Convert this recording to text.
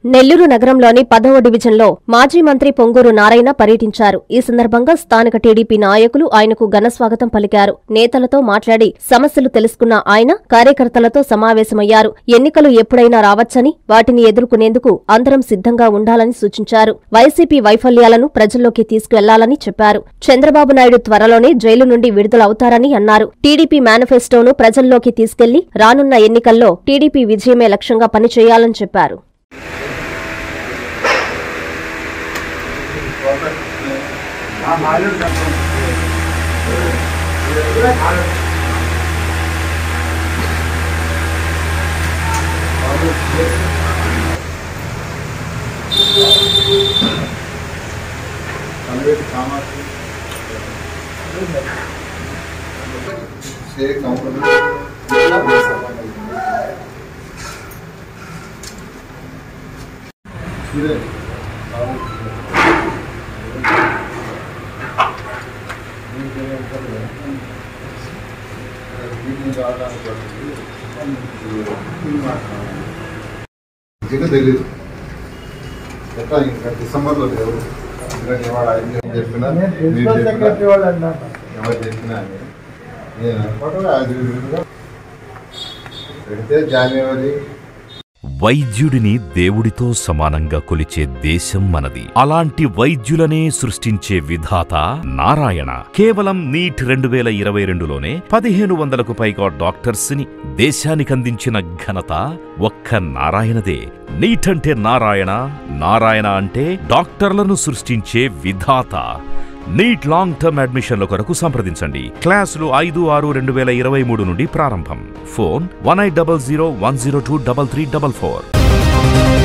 నెల్లూరు నగరంలోని పదవ డివిజన్లో మాజీ మంత్రి పొంగూరు నారాయణ పర్యటించారు ఈ సందర్భంగా స్థానిక టీడీపీ నాయకులు ఆయనకు ఘనస్వాగతం పలికారు నేతలతో మాట్లాడి సమస్యలు తెలుసుకున్న ఆయన కార్యకర్తలతో సమావేశమయ్యారు ఎన్నికలు ఎప్పుడైనా రావచ్చని వాటిని ఎదుర్కొనేందుకు అందరం సిద్ధంగా ఉండాలని సూచించారు వైసీపీ వైఫల్యాలను ప్రజల్లోకి తీసుకువెళ్లాలని చెప్పారు చంద్రబాబు నాయుడు త్వరలోనే జైలు నుండి విడుదలవుతారని అన్నారు టీడీపీ మేనిఫెస్టోను ప్రజల్లోకి తీసుకెళ్లి రానున్న ఎన్నికల్లో టీడీపీ విజయమే లక్ష్యంగా పనిచేయాలని చెప్పారు शेख कंपनी ఇంకా తెలీదు ఎట్లా ఇంకా డిసెంబర్లో లేవు ఎందుకంటే ఇవాళ ఆయన చెప్పినా మీరు చెప్పినా ఎవరు చెప్పినా అని. నేను అనుకోవడం అది విధంగా పెడితే జనవరి వైద్యుడిని దేవుడితో సమానంగా కొలిచే దేశం మనది అలాంటి వైద్యులనే సృష్టించే విధాత నారాయణ కేవలం నీట్ రెండు వేల ఇరవై రెండులోనే పదిహేను వందలకు పైగా డాక్టర్స్ ని దేశానికందించిన ఘనత ఒక్క నారాయణదే నీట్ అంటే నారాయణ నారాయణ అంటే డాక్టర్లను సృష్టించే విధాత నీట్ లాంగ్ టర్మ్ అడ్మిషన్ల కొరకు సంప్రదించండి క్లాసులు ఐదు ఆరు రెండు వేల ఇరవై మూడు నుండి ప్రారంభం phone one eight double zero one zero two double three double four